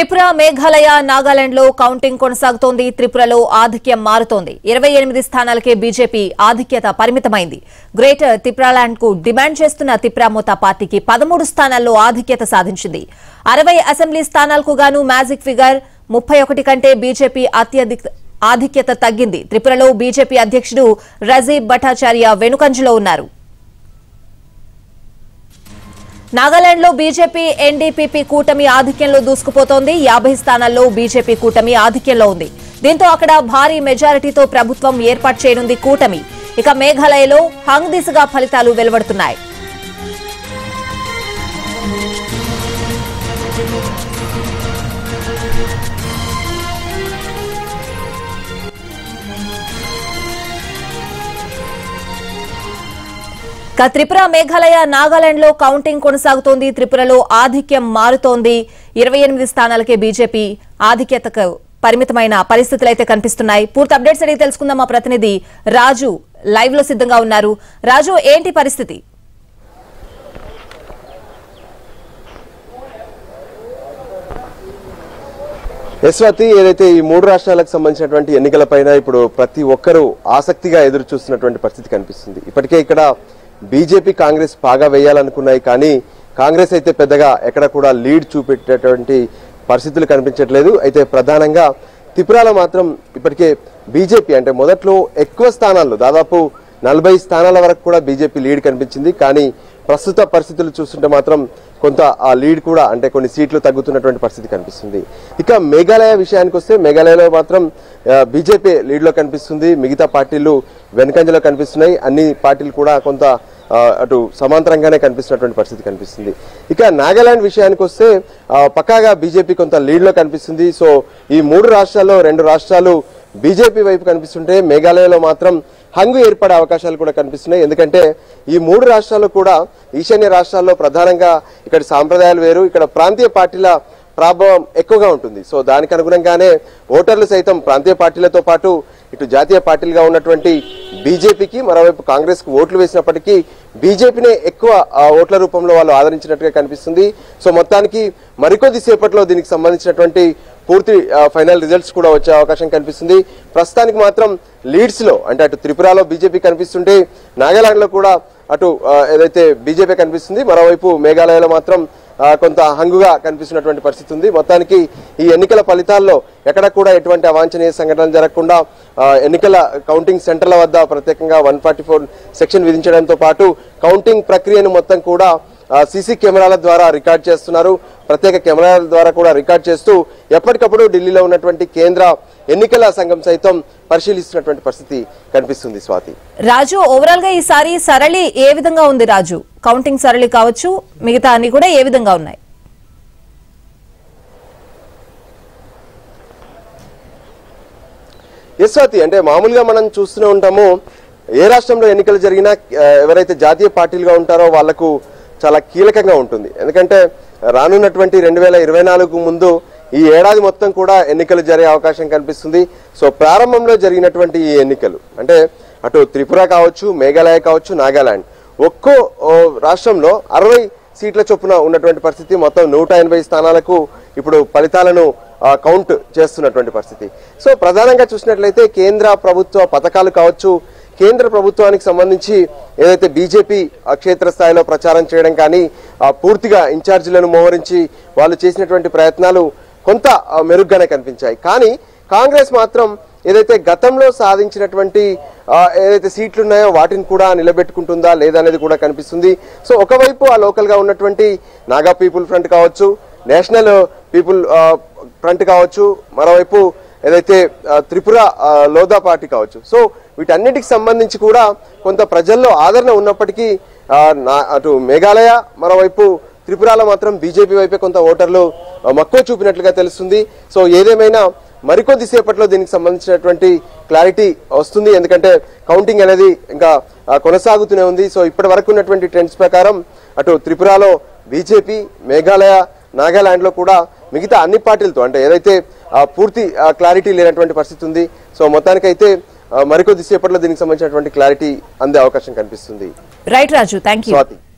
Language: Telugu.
త్రిపుర మేఘాలయ నాగాలాండ్ లో కౌంటింగ్ కొనసాగుతోంది త్రిపురలో ఆధిక్యం మారుతోంది ఇరవై ఎనిమిది స్థానాలకే బీజేపీ ఆధిక్యత పరిమితమైంది గ్రేటర్ త్రిపురాలాండ్ కు డిమాండ్ చేస్తున్న త్రిపురామోత పార్టీకి పదమూడు స్థానాల్లో ఆధిక్యత సాధించింది అరవై అసెంబ్లీ స్థానాలకు గాను మ్యాజిక్ ఫిగర్ ముప్పై ఒకటి కంటే బీజేపీ అత్యధిక ఆధిక్యత తగ్గింది త్రిపురలో బీజేపీ అధ్యక్షుడు రజీబ్ భట్టాచార్య వెనుకంజలో ఉన్నారు నాగాలాండ్లో బీజేపీ ఎన్డీపీపీ కూటమి ఆధిక్యంలో దూసుకుపోతోంది యాభై స్థానాల్లో బీజేపీ కూటమి ఆధిక్యంలో ఉంది దీంతో అక్కడ భారీ మెజారిటీతో ప్రభుత్వం ఏర్పాటు చేయనుంది కూటమి ఇక మేఘాలయలో హంగ్ దిశగా ఫలితాలు వెలువడుతున్నాయి ఇక త్రిపుర మేఘాలయ నాగాలాండ్ లో కౌంటింగ్ కొనసాగుతోంది త్రిపురలో ఆధిక్యం మారుతోంది ఇరవై ఎనిమిది స్థానాలకే బీజేపీ ఆధిక్యతకు పరిమితమైన పరిస్థితులు అయితే కనిపిస్తున్నాయి పూర్తి అప్డేట్స్ అడిగి తెలుసుకుందాం మా ప్రతినిధి రాజు లైవ్ లో సిద్ధంగా ఉన్నారు రాజు ఏంటి పరిస్థితి యశ్వతి ఏదైతే ఈ మూడు రాష్ట్రాలకు సంబంధించినటువంటి ఎన్నికలపైన ఇప్పుడు ప్రతి ఒక్కరూ ఆసక్తిగా ఎదురు చూస్తున్నటువంటి పరిస్థితి కనిపిస్తుంది ఇప్పటికే ఇక్కడ బీజేపీ కాంగ్రెస్ బాగా వేయాలనుకున్నాయి కానీ కాంగ్రెస్ అయితే పెద్దగా ఎక్కడ కూడా లీడ్ చూపెట్టేటువంటి పరిస్థితులు కనిపించట్లేదు అయితే ప్రధానంగా త్రిపురలో మాత్రం ఇప్పటికే బీజేపీ అంటే మొదట్లో ఎక్కువ స్థానాల్లో దాదాపు నలభై స్థానాల వరకు కూడా బీజేపీ లీడ్ కనిపించింది కానీ ప్రస్తుత పరిస్థితులు చూస్తుంటే మాత్రం కొంత ఆ లీడ్ కూడా అంటే కొన్ని సీట్లు తగ్గుతున్నటువంటి పరిస్థితి కనిపిస్తుంది ఇక మేఘాలయ విషయానికి వస్తే మేఘాలయలో మాత్రం ఆ, బీజేపీ లీడ్లో కనిపిస్తుంది మిగతా పార్టీలు వెనుకంజలో కనిపిస్తున్నాయి అన్ని పార్టీలు కూడా కొంత ఆ, అటు సమాంతరంగానే కనిపిస్తున్నటువంటి పరిస్థితి కనిపిస్తుంది ఇక నాగాలాండ్ విషయానికి వస్తే ఆ, పక్కాగా బీజేపీ కొంత లీడ్లో కనిపిస్తుంది సో ఈ మూడు రాష్ట్రాల్లో రెండు రాష్ట్రాలు బీజేపీ వైపు కనిపిస్తుంటే మేఘాలయలో మాత్రం హంగు ఏర్పడే అవకాశాలు కూడా కనిపిస్తున్నాయి ఎందుకంటే ఈ మూడు రాష్ట్రాలు కూడా ఈశాన్య రాష్ట్రాల్లో ప్రధానంగా ఇక్కడ సాంప్రదాయాలు వేరు ఇక్కడ ప్రాంతీయ పార్టీల ప్రభావం ఎక్కువగా ఉంటుంది సో దానికి అనుగుణంగానే ఓటర్లు సైతం ప్రాంతీయ పార్టీలతో పాటు ఇటు జాతీయ పార్టీలుగా ఉన్నటువంటి బీజేపీకి మరోవైపు కాంగ్రెస్ కు ఓట్లు వేసినప్పటికీ బీజేపీనే ఎక్కువ ఆ, ఓట్ల రూపంలో వాళ్ళు ఆదరించినట్టుగా కనిపిస్తుంది సో మొత్తానికి మరికొద్ది సేపట్లో దీనికి సంబంధించినటువంటి పూర్తి ఆ, ఫైనల్ రిజల్ట్స్ కూడా వచ్చే అవకాశం కనిపిస్తుంది ప్రస్తుతానికి మాత్రం లీడ్స్ లో అంటే అటు త్రిపురలో బీజేపీ కనిపిస్తుంటే నాగాలాండ్ లో కూడా అటు ఆ, ఏదైతే బీజేపీ కనిపిస్తుంది మరోవైపు మేఘాలయలో మాత్రం ఆ, కొంత హంగుగా కనిపిస్తున్నటువంటి పరిస్థితి ఉంది మొత్తానికి ఈ ఎన్నికల ఫలితాల్లో ఎక్కడ కూడా ఎటువంటి అవాంఛనీయ సంఘటనలు జరగకుండా ఆ, ఎన్నికల కౌంటింగ్ సెంటర్ల వద్ద ప్రత్యేకంగా వన్ ఫార్టీ ఫోర్ సెక్షన్ విధించడంతో పాటు కౌంటింగ్ ప్రక్రియను మొత్తం కూడా సీసీ కెమెరాల ద్వారా రికార్డ్ చేస్తున్నారు ప్రత్యేక కెమెరాల ద్వారా కూడా రికార్డ్ చేస్తూ ఎప్పటికప్పుడు ఢిల్లీలో ఉన్నటువంటి కేంద్ర ఎన్నికల సంఘం సైతం పరిశీలిస్తున్నటువంటి పరిస్థితి కనిపిస్తుంది స్వాతి రాజు ఓవరాల్ గా ఈసారి సరళి ఏ విధంగా ఉంది రాజు కౌంటింగ్ సరళి కావచ్చు మిగతా అన్ని కూడా ఏ విధంగా ఉన్నాయి యశ్వాతి అంటే మామూలుగా మనం చూస్తూనే ఉంటాము ఏ రాష్ట్రంలో ఎన్నికలు జరిగినా ఆ, ఎవరైతే జాతీయ పార్టీలుగా ఉంటారో వాళ్లకు చాలా కీలకంగా ఉంటుంది ఎందుకంటే రానున్నటువంటి రెండు వేల ఇరవై నాలుగు ముందు ఈ ఏడాది మొత్తం కూడా ఎన్నికలు జరిగే అవకాశం కనిపిస్తుంది సో ప్రారంభంలో జరిగినటువంటి ఈ ఎన్నికలు అంటే అటు త్రిపుర కావచ్చు మేఘాలయ కావచ్చు నాగాలాండ్ ఒక్కో ఓ, రాష్ట్రంలో అరవై సీట్ల చొప్పున ఉన్నటువంటి పరిస్థితి మొత్తం నూట ఎనభై స్థానాలకు ఇప్పుడు ఫలితాలను ఆ, కౌంట్ చేస్తున్నటువంటి పరిస్థితి సో ప్రధానంగా చూసినట్లయితే కేంద్ర ప్రభుత్వ పథకాలు కావచ్చు కేంద్ర ప్రభుత్వానికి సంబంధించి ఏదైతే బీజేపీ క్షేత్రస్థాయిలో ప్రచారం చేయడం కానీ ఆ, పూర్తిగా ఇన్ఛార్జీలను మోహరించి వాళ్ళు చేసినటువంటి ప్రయత్నాలు కొంత ఆ, మెరుగ్గానే కనిపించాయి కానీ కాంగ్రెస్ మాత్రం ఏదైతే గతంలో సాధించినటువంటి ఆ, ఏదైతే సీట్లు ఉన్నాయో వాటిని కూడా నిలబెట్టుకుంటుందా లేదా అనేది కూడా కనిపిస్తుంది సో ఒకవైపు ఆ లోకల్ గా ఉన్నటువంటి నాగా పీపుల్ ఫ్రంట్ కావచ్చు నేషనల్ పీపుల్ ఆ, ఫ్రంట్ కావచ్చు మరోవైపు ఏదైతే ఆ, త్రిపుర ఆ, లోదా పార్టీ కావచ్చు సో వీటన్నిటికి సంబంధించి కూడా కొంత ప్రజల్లో ఆదరణ ఉన్నప్పటికీ ఆ, నా- అటు మేఘాలయ మరోవైపు త్రిపురలో మాత్రం బీజేపీ వైపే కొంత ఓటర్లు ఆ, మక్కువ చూపినట్లుగా తెలుస్తుంది సో ఏదేమైనా మరికొద్ది సేపట్లో దీనికి సంబంధించినటువంటి క్లారిటీ వస్తుంది ఎందుకంటే కౌంటింగ్ అనేది ఇంకా ఆ, కొనసాగుతూనే ఉంది సో ఇప్పటి వరకు ఉన్నటువంటి ట్రెండ్స్ ప్రకారం అటు త్రిపురలో బీజేపీ మేఘాలయ నాగాలాండ్ లో కూడా మిగతా అన్ని పార్టీలతో అంటే ఏదైతే ఆ, పూర్తి ఆ, క్లారిటీ లేనటువంటి పరిస్థితి ఉంది సో మొత్తానికైతే ఆ, మరికొద్ది సేపట్లో దీనికి సంబంధించినటువంటి క్లారిటీ అందే అవకాశం కనిపిస్తుంది right Raju thank you Swathi